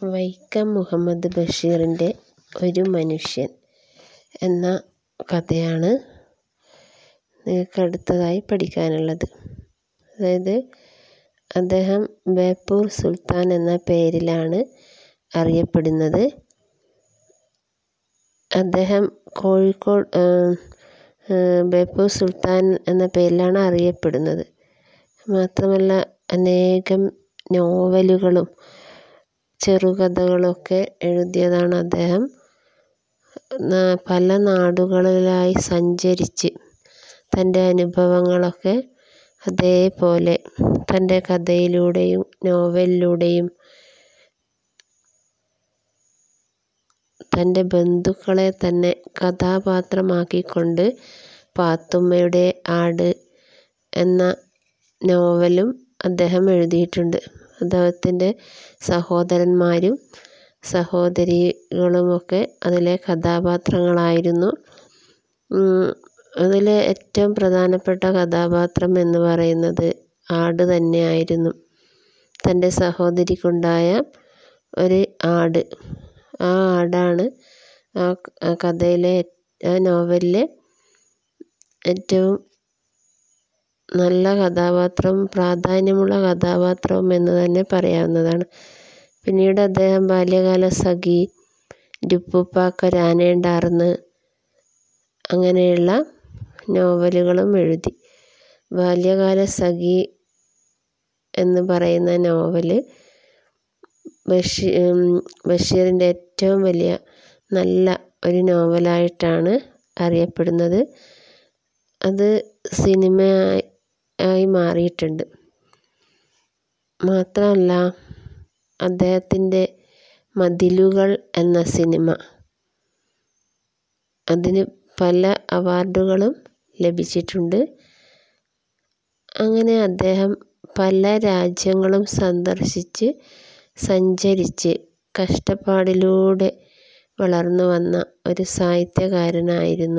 വൈക്കം മുഹമ്മദ് ബഷീറിൻ്റെ ഒരു മനുഷ്യൻ എന്ന കഥയാണ് നിങ്ങൾക്ക് അടുത്തതായി പഠിക്കാനുള്ളത് അതായത് അദ്ദേഹം ബേപ്പൂർ സുൽത്താൻ എന്ന പേരിലാണ് അറിയപ്പെടുന്നത് അദ്ദേഹം കോഴിക്കോട് ബേപ്പൂർ സുൽത്താൻ എന്ന പേരിലാണ് അറിയപ്പെടുന്നത് മാത്രമല്ല അനേകം നോവലുകളും ചെറുകഥകളൊക്കെ എഴുതിയതാണ് അദ്ദേഹം പല നാടുകളിലായി സഞ്ചരിച്ച് തൻ്റെ അനുഭവങ്ങളൊക്കെ അതേപോലെ തൻ്റെ കഥയിലൂടെയും നോവലിലൂടെയും തൻ്റെ ബന്ധുക്കളെ തന്നെ കഥാപാത്രമാക്കിക്കൊണ്ട് പാത്തുമ്മയുടെ ആട് എന്ന നോവലും അദ്ദേഹം എഴുതിയിട്ടുണ്ട് അദ്ദേഹത്തിൻ്റെ സഹോദരന്മാരും സഹോദരികളുമൊക്കെ അതിലെ കഥാപാത്രങ്ങളായിരുന്നു അതിലെ ഏറ്റവും പ്രധാനപ്പെട്ട കഥാപാത്രം എന്ന് പറയുന്നത് ആട് തന്നെയായിരുന്നു തൻ്റെ സഹോദരിക്കുണ്ടായ ഒരു ആട് ആ ആടാണ് ആ കഥയിലെ ആ നോവലിലെ ഏറ്റവും നല്ല കഥാപാത്രവും പ്രാധാന്യമുള്ള കഥാപാത്രവും എന്ന് തന്നെ പറയാവുന്നതാണ് പിന്നീട് അദ്ദേഹം ബാല്യകാല സഖി രുപ്പുപ്പാക്കൊരാനയുണ്ടാർന്ന് അങ്ങനെയുള്ള നോവലുകളും എഴുതി ബാല്യകാല സഖി എന്ന് പറയുന്ന നോവല് ബഷീ ബഷീറിൻ്റെ ഏറ്റവും വലിയ നല്ല ഒരു നോവലായിട്ടാണ് അറിയപ്പെടുന്നത് അത് സിനിമ ആയി മാറിയിട്ടുണ്ട് മാത്രമല്ല അദ്ദേഹത്തിൻ്റെ മതിലുകൾ എന്ന സിനിമ അതിന് പല അവാർഡുകളും ലഭിച്ചിട്ടുണ്ട് അങ്ങനെ അദ്ദേഹം പല രാജ്യങ്ങളും സന്ദർശിച്ച് സഞ്ചരിച്ച് കഷ്ടപ്പാടിലൂടെ വളർന്നു വന്ന ഒരു സാഹിത്യകാരനായിരുന്നു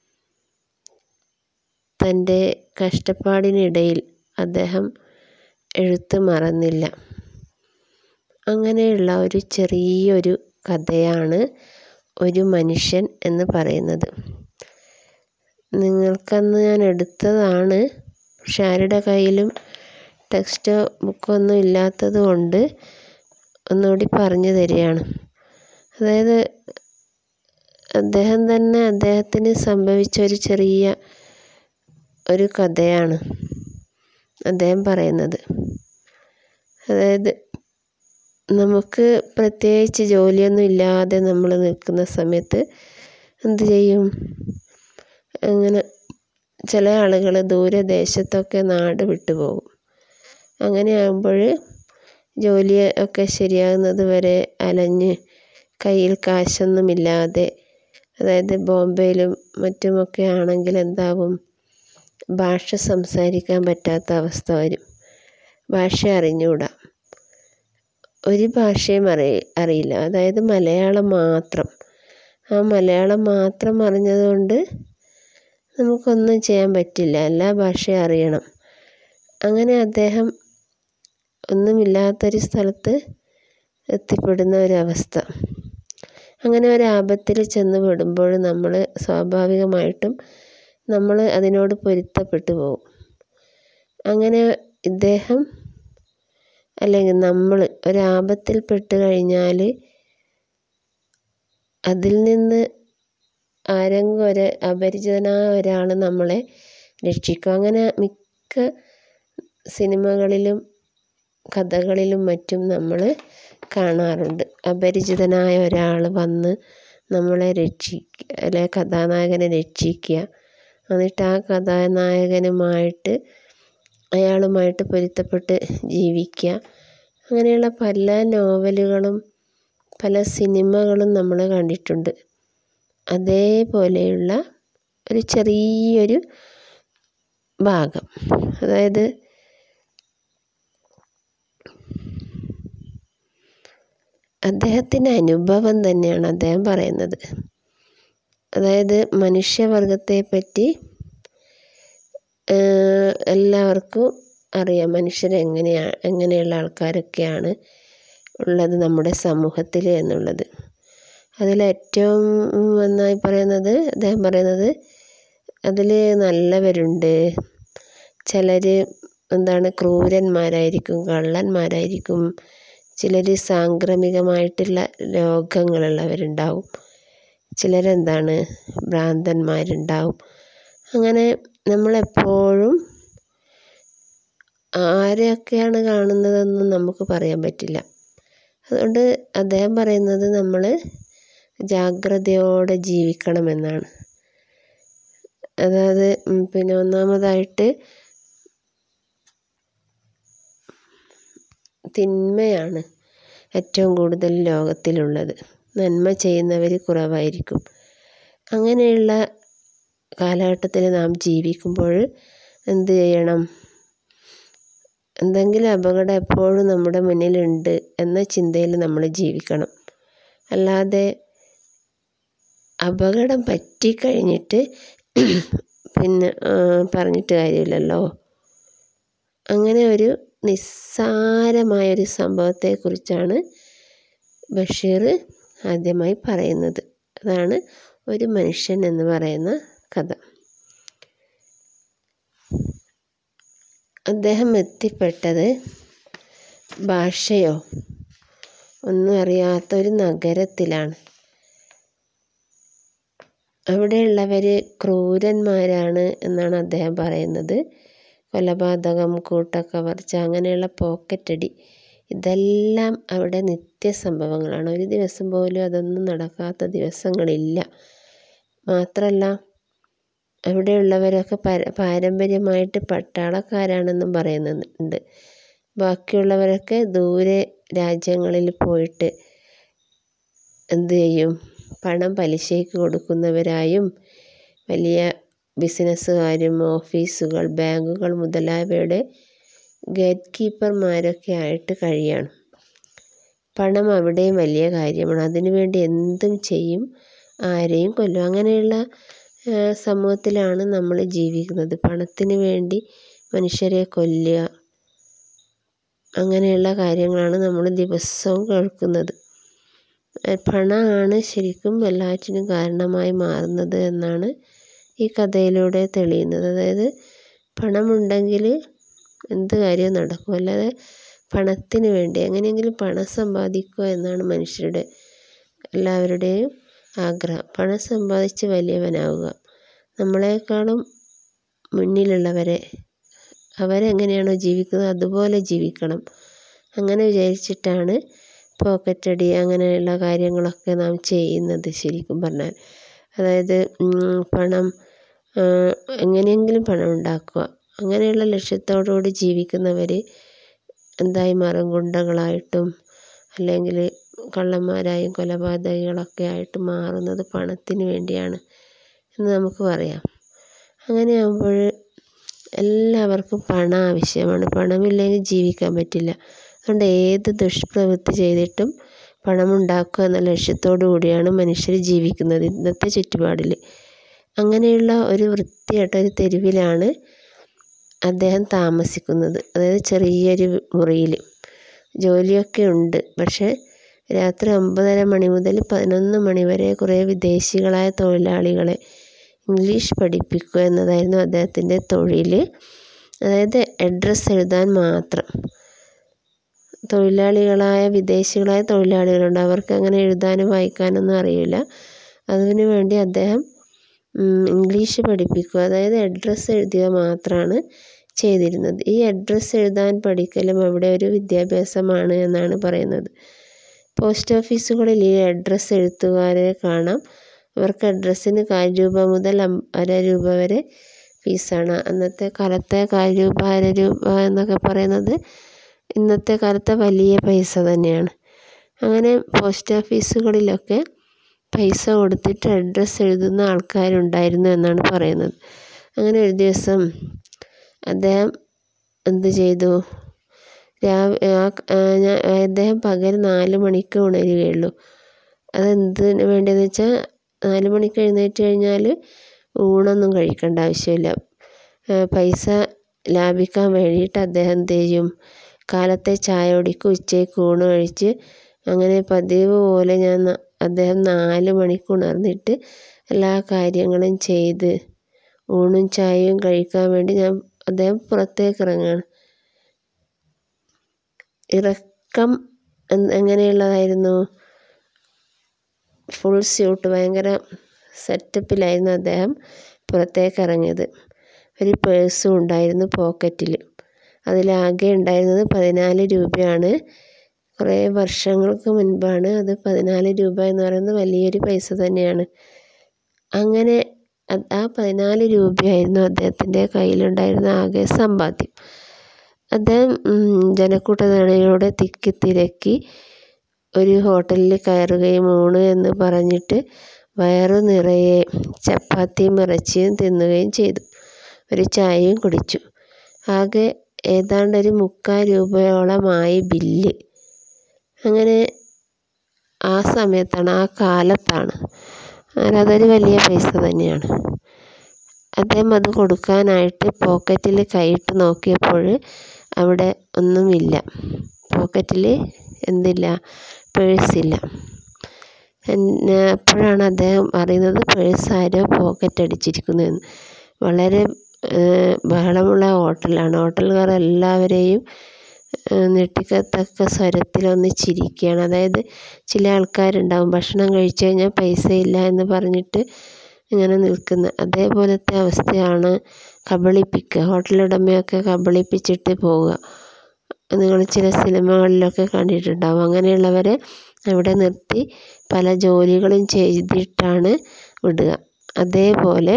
തൻ്റെ കഷ്ടപ്പാടിനിടയിൽ അദ്ദേഹം എഴുത്ത് മറന്നില്ല അങ്ങനെയുള്ള ഒരു ചെറിയൊരു കഥയാണ് ഒരു മനുഷ്യൻ എന്ന് പറയുന്നത് നിങ്ങൾക്കന്ന് ഞാൻ എടുത്തതാണ് പക്ഷെ ആരുടെ കയ്യിലും ടെക്സ്റ്റോ ബുക്കൊന്നും ഇല്ലാത്തത് കൊണ്ട് ഒന്നുകൂടി പറഞ്ഞു തരികയാണ് അതായത് അദ്ദേഹം തന്നെ അദ്ദേഹത്തിന് സംഭവിച്ച ഒരു ചെറിയ ഒരു കഥയാണ് അദ്ദേഹം പറയുന്നത് അതായത് നമുക്ക് പ്രത്യേകിച്ച് ജോലിയൊന്നും ഇല്ലാതെ നമ്മൾ നിൽക്കുന്ന സമയത്ത് എന്ത് ചെയ്യും അങ്ങനെ ചില ആളുകൾ ദൂരദേശത്തൊക്കെ നാട് വിട്ടു പോകും അങ്ങനെ ആകുമ്പോൾ ജോലി ഒക്കെ ശരിയാകുന്നത് വരെ അലഞ്ഞ് കയ്യിൽ കാശൊന്നുമില്ലാതെ അതായത് ബോംബെയിലും മറ്റുമൊക്കെ ആണെങ്കിൽ എന്താവും ഭാഷ സംസാരിക്കാൻ പറ്റാത്ത അവസ്ഥ വരും ഭാഷ അറിഞ്ഞുകൂടാ ഒരു ഭാഷയും അറിയ അറിയില്ല അതായത് മലയാളം മാത്രം ആ മലയാളം മാത്രം അറിഞ്ഞതുകൊണ്ട് നമുക്കൊന്നും ചെയ്യാൻ പറ്റില്ല എല്ലാ ഭാഷയും അറിയണം അങ്ങനെ അദ്ദേഹം ഒന്നുമില്ലാത്തൊരു സ്ഥലത്ത് എത്തിപ്പെടുന്ന ഒരവസ്ഥ അങ്ങനെ ഒരു ആപത്തിൽ ചെന്ന് പെടുമ്പോൾ നമ്മൾ സ്വാഭാവികമായിട്ടും നമ്മൾ അതിനോട് പൊരുത്തപ്പെട്ടു പോകും അങ്ങനെ ഇദ്ദേഹം അല്ലെങ്കിൽ നമ്മൾ ഒരാപത്തിൽ പെട്ട് കഴിഞ്ഞാൽ അതിൽ നിന്ന് ആരെങ്കിലും ഒരു അപരിചിതനായ ഒരാൾ നമ്മളെ രക്ഷിക്കും അങ്ങനെ മിക്ക സിനിമകളിലും കഥകളിലും മറ്റും നമ്മൾ കാണാറുണ്ട് അപരിചിതനായ ഒരാൾ വന്ന് നമ്മളെ രക്ഷിക്കുക അല്ലെ കഥാനായകനെ രക്ഷിക്കുക എന്നിട്ട് ആ കഥാനായകനുമായിട്ട് അയാളുമായിട്ട് പൊരുത്തപ്പെട്ട് ജീവിക്കുക അങ്ങനെയുള്ള പല നോവലുകളും പല സിനിമകളും നമ്മൾ കണ്ടിട്ടുണ്ട് അതേപോലെയുള്ള ഒരു ചെറിയൊരു ഭാഗം അതായത് അദ്ദേഹത്തിൻ്റെ അനുഭവം തന്നെയാണ് അദ്ദേഹം പറയുന്നത് അതായത് മനുഷ്യവർഗത്തെ പറ്റി എല്ലാവർക്കും അറിയാം മനുഷ്യർ എങ്ങനെയാണ് എങ്ങനെയുള്ള ആൾക്കാരൊക്കെയാണ് ഉള്ളത് നമ്മുടെ സമൂഹത്തിൽ എന്നുള്ളത് അതിലേറ്റവും നന്നായി പറയുന്നത് അദ്ദേഹം പറയുന്നത് അതിൽ നല്ലവരുണ്ട് ചിലർ എന്താണ് ക്രൂരന്മാരായിരിക്കും കള്ളന്മാരായിരിക്കും ചിലർ സാംക്രമികമായിട്ടുള്ള രോഗങ്ങളുള്ളവരുണ്ടാവും ചിലരെന്താണ് ഭ്രാന്തന്മാരുണ്ടാവും അങ്ങനെ നമ്മളെപ്പോഴും ആരെയൊക്കെയാണ് കാണുന്നതെന്നും നമുക്ക് പറയാൻ പറ്റില്ല അതുകൊണ്ട് അദ്ദേഹം പറയുന്നത് നമ്മൾ ജാഗ്രതയോടെ ജീവിക്കണമെന്നാണ് അതായത് പിന്നെ ഒന്നാമതായിട്ട് തിന്മയാണ് ഏറ്റവും കൂടുതൽ ലോകത്തിലുള്ളത് നന്മ ചെയ്യുന്നവർ കുറവായിരിക്കും അങ്ങനെയുള്ള കാലഘട്ടത്തിൽ നാം ജീവിക്കുമ്പോൾ എന്ത് ചെയ്യണം എന്തെങ്കിലും അപകടം എപ്പോഴും നമ്മുടെ മുന്നിലുണ്ട് എന്ന ചിന്തയിൽ നമ്മൾ ജീവിക്കണം അല്ലാതെ അപകടം പറ്റിക്കഴിഞ്ഞിട്ട് പിന്നെ പറഞ്ഞിട്ട് കാര്യമില്ലല്ലോ അങ്ങനെ ഒരു നിസ്സാരമായൊരു സംഭവത്തെക്കുറിച്ചാണ് ബഷീർ ആദ്യമായി പറയുന്നത് അതാണ് ഒരു മനുഷ്യൻ എന്ന് പറയുന്ന കഥ അദ്ദേഹം എത്തിപ്പെട്ടത് ഭാഷയോ ഒന്നും അറിയാത്ത ഒരു നഗരത്തിലാണ് അവിടെയുള്ളവർ ക്രൂരന്മാരാണ് എന്നാണ് അദ്ദേഹം പറയുന്നത് കൊലപാതകം കൂട്ടക്കവർച്ച അങ്ങനെയുള്ള പോക്കറ്റടി ഇതെല്ലാം അവിടെ നിത്യസംഭവങ്ങളാണ് ഒരു ദിവസം പോലും അതൊന്നും നടക്കാത്ത ദിവസങ്ങളില്ല മാത്രമല്ല അവിടെയുള്ളവരൊക്കെ പാരമ്പര്യമായിട്ട് പട്ടാളക്കാരാണെന്നും പറയുന്നുണ്ട് ബാക്കിയുള്ളവരൊക്കെ ദൂരെ രാജ്യങ്ങളിൽ പോയിട്ട് എന്ത് ചെയ്യും പണം പലിശയ്ക്ക് കൊടുക്കുന്നവരായും വലിയ ബിസിനസ്സുകാരും ഓഫീസുകൾ ബാങ്കുകൾ മുതലായവയുടെ ഗേറ്റ് കീപ്പർമാരൊക്കെ ആയിട്ട് കഴിയാണ് പണം അവിടെയും വലിയ കാര്യമാണ് അതിനുവേണ്ടി എന്തും ചെയ്യും ആരെയും കൊല്ലും അങ്ങനെയുള്ള സമൂഹത്തിലാണ് നമ്മൾ ജീവിക്കുന്നത് പണത്തിന് വേണ്ടി മനുഷ്യരെ കൊല്ലുക അങ്ങനെയുള്ള കാര്യങ്ങളാണ് നമ്മൾ ദിവസവും കേൾക്കുന്നത് പണമാണ് ശരിക്കും എല്ലാറ്റിനും കാരണമായി മാറുന്നത് എന്നാണ് ഈ കഥയിലൂടെ തെളിയുന്നത് അതായത് പണമുണ്ടെങ്കിൽ എന്ത് കാര്യവും നടക്കും അല്ലാതെ പണത്തിന് വേണ്ടി എങ്ങനെയെങ്കിലും പണം സമ്പാദിക്കുക എന്നാണ് മനുഷ്യരുടെ എല്ലാവരുടെയും ആഗ്രഹം പണം സമ്പാദിച്ച് വലിയവനാവുക നമ്മളെക്കാളും മുന്നിലുള്ളവരെ അവരെങ്ങനെയാണോ ജീവിക്കുന്നത് അതുപോലെ ജീവിക്കണം അങ്ങനെ വിചാരിച്ചിട്ടാണ് പോക്കറ്റടി അങ്ങനെയുള്ള കാര്യങ്ങളൊക്കെ നാം ചെയ്യുന്നത് ശരിക്കും പറഞ്ഞാൽ അതായത് പണം എങ്ങനെയെങ്കിലും പണം ഉണ്ടാക്കുക അങ്ങനെയുള്ള ലക്ഷ്യത്തോടുകൂടി ജീവിക്കുന്നവർ എന്തായി മാറും ഗുണ്ടകളായിട്ടും അല്ലെങ്കിൽ കള്ളന്മാരായും കൊലപാതകികളൊക്കെ ആയിട്ട് മാറുന്നത് പണത്തിന് വേണ്ടിയാണ് എന്ന് നമുക്ക് പറയാം അങ്ങനെയാകുമ്പോൾ എല്ലാവർക്കും പണം ആവശ്യമാണ് പണമില്ലെങ്കിൽ ജീവിക്കാൻ പറ്റില്ല അതുകൊണ്ട് ഏത് ദുഷ്പ്രവൃത്തി ചെയ്തിട്ടും പണമുണ്ടാക്കുക എന്ന ലക്ഷ്യത്തോടു കൂടിയാണ് മനുഷ്യർ ജീവിക്കുന്നത് ഇന്നത്തെ ചുറ്റുപാടിൽ അങ്ങനെയുള്ള ഒരു വൃത്തികെട്ട ഒരു തെരുവിലാണ് അദ്ദേഹം താമസിക്കുന്നത് അതായത് ചെറിയൊരു മുറിയിൽ ജോലിയൊക്കെ ഉണ്ട് പക്ഷേ രാത്രി ഒമ്പതര മണി മുതൽ പതിനൊന്ന് മണി വരെ കുറേ വിദേശികളായ തൊഴിലാളികളെ ഇംഗ്ലീഷ് പഠിപ്പിക്കുക എന്നതായിരുന്നു അദ്ദേഹത്തിൻ്റെ തൊഴിൽ അതായത് അഡ്രസ്സ് എഴുതാൻ മാത്രം തൊഴിലാളികളായ വിദേശികളായ തൊഴിലാളികളുണ്ട് അവർക്ക് അങ്ങനെ എഴുതാനും വായിക്കാനൊന്നും അറിയില്ല അതിനു വേണ്ടി അദ്ദേഹം ഇംഗ്ലീഷ് പഠിപ്പിക്കുക അതായത് അഡ്രസ്സ് എഴുതുക മാത്രമാണ് ചെയ്തിരുന്നത് ഈ അഡ്രസ്സ് എഴുതാൻ പഠിക്കലും അവിടെ ഒരു വിദ്യാഭ്യാസമാണ് എന്നാണ് പറയുന്നത് പോസ്റ്റ് ഓഫീസുകളിൽ ഈ അഡ്രസ്സ് എഴുത്തുകാരെ കാണാം അവർക്ക് അഡ്രസ്സിന് കാൽ രൂപ മുതൽ അര രൂപ വരെ ഫീസാണ് അന്നത്തെ കാലത്തെ കാൽ രൂപ അര രൂപ എന്നൊക്കെ പറയുന്നത് ഇന്നത്തെ കാലത്തെ വലിയ പൈസ തന്നെയാണ് അങ്ങനെ പോസ്റ്റ് ഓഫീസുകളിലൊക്കെ പൈസ കൊടുത്തിട്ട് അഡ്രസ്സ് എഴുതുന്ന ആൾക്കാരുണ്ടായിരുന്നു എന്നാണ് പറയുന്നത് അങ്ങനെ ഒരു ദിവസം അദ്ദേഹം എന്ത് ചെയ്തു അദ്ദേഹം പകൽ നാല് മണിക്ക് ഉണരുകയുള്ളൂ അതെന്തിനു വേണ്ടിയെന്ന് വെച്ചാൽ നാല് മണിക്ക് എഴുന്നേറ്റ് കഴിഞ്ഞാൽ ഊണൊന്നും കഴിക്കേണ്ട ആവശ്യമില്ല പൈസ ലാഭിക്കാൻ വേണ്ടിയിട്ട് അദ്ദേഹം എന്ത് ചെയ്യും കാലത്തെ ചായ കുടിക്കും ഉച്ചയ്ക്ക് ഊണ് കഴിച്ച് അങ്ങനെ പതിവ് പോലെ ഞാൻ അദ്ദേഹം നാല് മണിക്ക് ഉണർന്നിട്ട് എല്ലാ കാര്യങ്ങളും ചെയ്ത് ഊണും ചായയും കഴിക്കാൻ വേണ്ടി ഞാൻ അദ്ദേഹം പുറത്തേക്ക് ഇറങ്ങുകയാണ് ഇറക്കം എങ്ങനെയുള്ളതായിരുന്നു ഫുൾ സ്യൂട്ട് ഭയങ്കര സെറ്റപ്പിലായിരുന്നു അദ്ദേഹം പുറത്തേക്ക് ഇറങ്ങിയത് ഒരു പേഴ്സും ഉണ്ടായിരുന്നു പോക്കറ്റിൽ അതിലാകെ ഉണ്ടായിരുന്നത് പതിനാല് രൂപയാണ് കുറേ വർഷങ്ങൾക്ക് മുൻപാണ് അത് പതിനാല് രൂപ എന്ന് പറയുന്നത് വലിയൊരു പൈസ തന്നെയാണ് അങ്ങനെ ആ പതിനാല് രൂപയായിരുന്നു അദ്ദേഹത്തിൻ്റെ കയ്യിലുണ്ടായിരുന്ന ആകെ സമ്പാദ്യം അദ്ദേഹം ജനക്കൂട്ടത്തിനിടയിലൂടെ തിക്കി തിരക്കി ഒരു ഹോട്ടലിൽ കയറുകയും ഊണ് എന്ന് പറഞ്ഞിട്ട് വയറു നിറയെ ചപ്പാത്തിയും ഇറച്ചിയും തിന്നുകയും ചെയ്തു ഒരു ചായയും കുടിച്ചു ആകെ ഏതാണ്ട് ഒരു മുക്കാൽ രൂപയോളമായി ബില്ല് അങ്ങനെ ആ സമയത്താണ് ആ കാലത്താണ് അങ്ങനെ അതൊരു വലിയ പൈസ തന്നെയാണ് അദ്ദേഹം അത് കൊടുക്കാനായിട്ട് പോക്കറ്റിൽ കൈയിട്ട് നോക്കിയപ്പോൾ അവിടെ ഒന്നുമില്ല പോക്കറ്റിൽ എന്തില്ല പേഴ്സില്ല എന്നെ അപ്പോഴാണ് അദ്ദേഹം അറിയുന്നത് പേഴ്സ് ആരോ പോക്കറ്റ് അടിച്ചിരിക്കുന്നതെന്ന് വളരെ ബഹളമുള്ള ഹോട്ടലാണ് ഹോട്ടലുകാർ എല്ലാവരെയും ഞെട്ടിക്കത്തക്ക സ്വരത്തിലൊന്ന് ചിരിക്കുകയാണ് അതായത് ചില ആൾക്കാരുണ്ടാവും ഭക്ഷണം കഴിച്ചു കഴിഞ്ഞാൽ പൈസയില്ല എന്ന് പറഞ്ഞിട്ട് ഇങ്ങനെ നിൽക്കുന്ന അതേപോലത്തെ അവസ്ഥയാണ് കബളിപ്പിക്കുക ഹോട്ടലുടമയൊക്കെ കബളിപ്പിച്ചിട്ട് പോവുക നിങ്ങൾ ചില സിനിമകളിലൊക്കെ കണ്ടിട്ടുണ്ടാവും അങ്ങനെയുള്ളവരെ അവിടെ നിർത്തി പല ജോലികളും ചെയ്തിട്ടാണ് വിടുക അതേപോലെ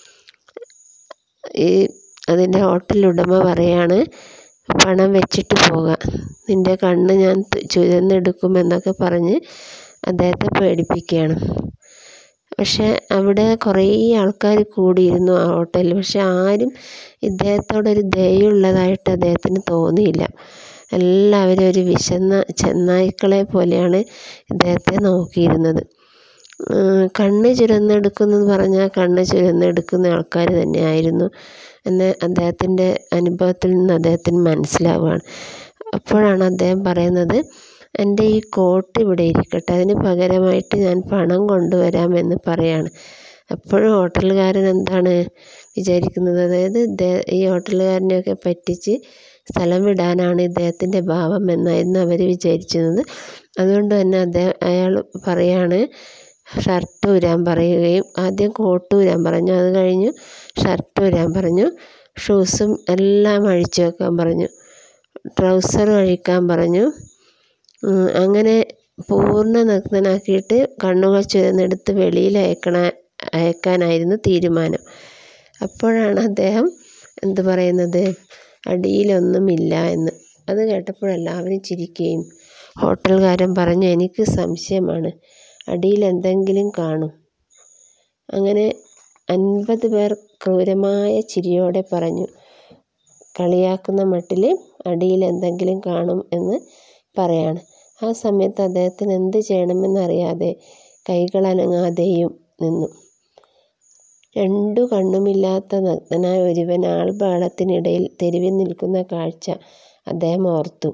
ഈ അതിൻ്റെ ഹോട്ടൽ ഉടമ പറയാണ് പണം വെച്ചിട്ട് പോകാൻ നിൻ്റെ കണ്ണ് ഞാൻ ചുരന്നെടുക്കുമെന്നൊക്കെ പറഞ്ഞ് അദ്ദേഹത്തെ പേടിപ്പിക്കുകയാണ് പക്ഷേ അവിടെ കുറേ ആൾക്കാർ കൂടിയിരുന്നു ആ ഹോട്ടലിൽ പക്ഷെ ആരും ഇദ്ദേഹത്തോടൊരു ദയുള്ളതായിട്ട് അദ്ദേഹത്തിന് തോന്നിയില്ല എല്ലാവരും ഒരു വിശന്ന ചെന്നായ്ക്കളെ പോലെയാണ് ഇദ്ദേഹത്തെ നോക്കിയിരുന്നത് കണ്ണ് ചുരന്നെടുക്കുന്നെന്ന് പറഞ്ഞാൽ കണ്ണ് ചുരന്നെടുക്കുന്ന ആൾക്കാർ തന്നെയായിരുന്നു എന്ന് അദ്ദേഹത്തിൻ്റെ അനുഭവത്തിൽ നിന്ന് അദ്ദേഹത്തിന് മനസ്സിലാവുകയാണ് അപ്പോഴാണ് അദ്ദേഹം പറയുന്നത് എൻ്റെ ഈ കോട്ട് ഇവിടെ ഇരിക്കട്ടെ അതിന് പകരമായിട്ട് ഞാൻ പണം കൊണ്ടുവരാമെന്ന് പറയാണ് അപ്പോഴും ഹോട്ടലുകാരൻ എന്താണ് വിചാരിക്കുന്നത് അതായത് ഈ ഹോട്ടലുകാരനെയൊക്കെ പറ്റിച്ച് സ്ഥലം വിടാനാണ് ഇദ്ദേഹത്തിൻ്റെ ഭാവം എന്നായിരുന്നു അവർ വിചാരിച്ചിരുന്നത് അതുകൊണ്ട് തന്നെ അദ്ദേഹം അയാൾ പറയാണ് ഷർട്ട് ഊരാൻ പറയുകയും ആദ്യം കോട്ട് ഊരാൻ പറഞ്ഞു അത് കഴിഞ്ഞ് ഷർട്ട് ഊരാൻ പറഞ്ഞു ഷൂസും എല്ലാം അഴിച്ചു വെക്കാൻ പറഞ്ഞു ട്രൗസർ അഴിക്കാൻ പറഞ്ഞു അങ്ങനെ പൂർണ്ണ നഗ്നനാക്കിയിട്ട് കണ്ണുകൾ ചുരന്നെടുത്ത് വെളിയിൽ അയക്കണ അയക്കാനായിരുന്നു തീരുമാനം അപ്പോഴാണ് അദ്ദേഹം എന്ത് പറയുന്നത് അടിയിലൊന്നുമില്ല എന്ന് അത് കേട്ടപ്പോൾ എല്ലാവരും ചിരിക്കുകയും ഹോട്ടലുകാരൻ പറഞ്ഞു എനിക്ക് സംശയമാണ് അടിയിൽ എന്തെങ്കിലും കാണും അങ്ങനെ അൻപത് പേർ ക്രൂരമായ ചിരിയോടെ പറഞ്ഞു കളിയാക്കുന്ന മട്ടിൽ അടിയിൽ എന്തെങ്കിലും കാണും എന്ന് പറയാണ് ആ സമയത്ത് അദ്ദേഹത്തിന് എന്ത് ചെയ്യണമെന്നറിയാതെ കൈകൾ അനങ്ങാതെയും നിന്നു രണ്ടു കണ്ണുമില്ലാത്ത നഗ്നനായ ഒരുവൻ ആൾബഹളത്തിനിടയിൽ തെരുവിൽ നിൽക്കുന്ന കാഴ്ച അദ്ദേഹം ഓർത്തു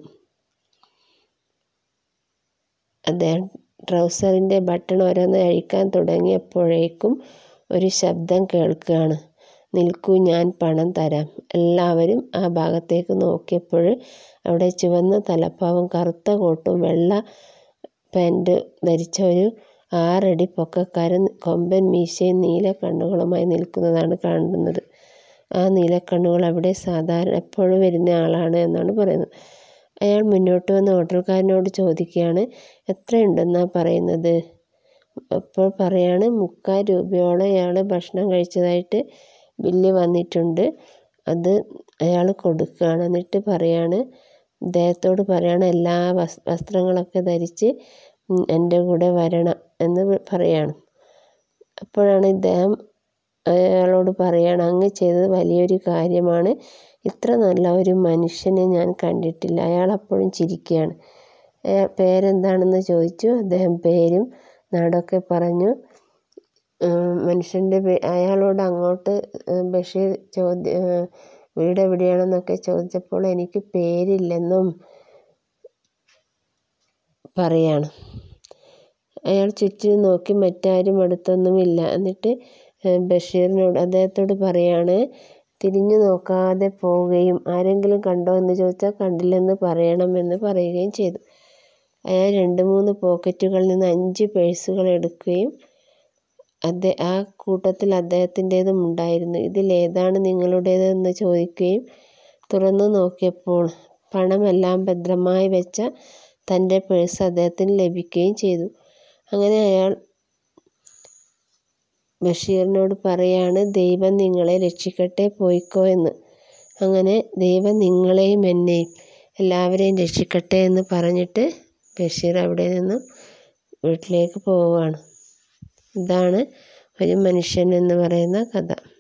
അദ്ദേഹം ട്രൗസറിൻ്റെ ബട്ടൺ ഓരോന്ന് അഴിക്കാൻ തുടങ്ങിയപ്പോഴേക്കും ഒരു ശബ്ദം കേൾക്കുകയാണ് നിൽക്കൂ ഞാൻ പണം തരാം എല്ലാവരും ആ ഭാഗത്തേക്ക് നോക്കിയപ്പോൾ അവിടെ ചുവന്ന തലപ്പാവും കറുത്ത കോട്ടും വെള്ള പാൻറ് ധരിച്ച ഒരു ആറടി പൊക്കക്കാരൻ കൊമ്പൻ മീശയും നീല കണ്ണുകളുമായി നിൽക്കുന്നതാണ് കാണുന്നത് ആ നീലക്കണ്ണുകൾ അവിടെ സാധാരണ എപ്പോഴും വരുന്ന ആളാണ് എന്നാണ് പറയുന്നത് അയാൾ മുന്നോട്ട് വന്ന് ഹോട്ടൽക്കാരനോട് ചോദിക്കുകയാണ് എത്രയുണ്ടെന്നാണ് പറയുന്നത് അപ്പോൾ പറയാണ് മുക്കാൽ രൂപയോളം അയാൾ ഭക്ഷണം കഴിച്ചതായിട്ട് ബില്ല് വന്നിട്ടുണ്ട് അത് അയാൾ കൊടുക്കുകയാണ് എന്നിട്ട് പറയാണ് ഇദ്ദേഹത്തോട് പറയാണ് എല്ലാ വസ്ത്രങ്ങളൊക്കെ ധരിച്ച് എൻ്റെ കൂടെ വരണം എന്ന് പറയാണ് അപ്പോഴാണ് ഇദ്ദേഹം അയാളോട് പറയാണ് അങ്ങ് ചെയ്തത് വലിയൊരു കാര്യമാണ് ഇത്ര നല്ല ഒരു മനുഷ്യനെ ഞാൻ കണ്ടിട്ടില്ല അയാൾ അപ്പോഴും ചിരിക്കുകയാണ് പേരെന്താണെന്ന് ചോദിച്ചു അദ്ദേഹം പേരും നാടൊക്കെ പറഞ്ഞു മനുഷ്യൻ്റെ അയാളോട് അങ്ങോട്ട് ബഷീർ ചോദ്യം വീട് എവിടെയാണെന്നൊക്കെ ചോദിച്ചപ്പോൾ എനിക്ക് പേരില്ലെന്നും പറയാണ് അയാൾ ചുറ്റും നോക്കി മറ്റാരും അടുത്തൊന്നുമില്ല എന്നിട്ട് ബഷീറിനോട് അദ്ദേഹത്തോട് പറയാണ് തിരിഞ്ഞു നോക്കാതെ പോവുകയും ആരെങ്കിലും കണ്ടോ എന്ന് ചോദിച്ചാൽ കണ്ടില്ലെന്ന് പറയണമെന്ന് പറയുകയും ചെയ്തു അയാൾ രണ്ട് മൂന്ന് പോക്കറ്റുകളിൽ നിന്ന് അഞ്ച് പേഴ്സുകൾ എടുക്കുകയും അദ്ദേഹ ആ കൂട്ടത്തിൽ അദ്ദേഹത്തിൻ്റേതും ഉണ്ടായിരുന്നു ഇതിലേതാണ് നിങ്ങളുടേതെന്ന് ചോദിക്കുകയും തുറന്നു നോക്കിയപ്പോൾ പണമെല്ലാം ഭദ്രമായി വെച്ച തൻ്റെ പേഴ്സ് അദ്ദേഹത്തിന് ലഭിക്കുകയും ചെയ്തു അങ്ങനെ അയാൾ ബഷീറിനോട് പറയാണ് ദൈവം നിങ്ങളെ രക്ഷിക്കട്ടെ പോയിക്കോ എന്ന് അങ്ങനെ ദൈവം നിങ്ങളെയും എന്നെയും എല്ലാവരെയും രക്ഷിക്കട്ടെ എന്ന് പറഞ്ഞിട്ട് ബഷീർ അവിടെ നിന്നും വീട്ടിലേക്ക് പോവുകയാണ് ഇതാണ് ഒരു മനുഷ്യൻ എന്ന് പറയുന്ന കഥ